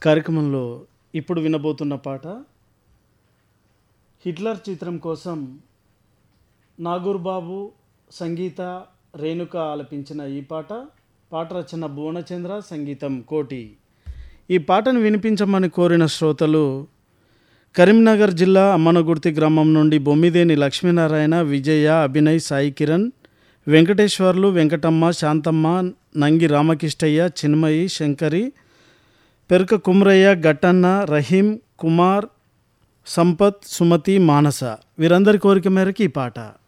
కార్యక్రమంలో ఇప్పుడు వినబోతున్న పాట హిట్లర్ చిత్రం కోసం నాగూర్ బాబు సంగీత రేణుక ఆలపించిన ఈ పాట పాట రచన భువనచంద్ర సంగీతం కోటి ఈ పాటను వినిపించమని కోరిన శ్రోతలు కరీంనగర్ జిల్లా అమ్మనగుర్తి గ్రామం నుండి బొమ్మిదేని లక్ష్మీనారాయణ విజయ అభినయ్ సాయి కిరణ్ వెంకటేశ్వర్లు వెంకటమ్మ శాంతమ్మ నంగి రామకిష్టయ్య చిన్మయి శంకరి పెరక కుమ్రయ్య గట్టన్న రహీం కుమార్ సంపత్ సుమతి మానస వీరందరి కోరిక మేరకు ఈ పాట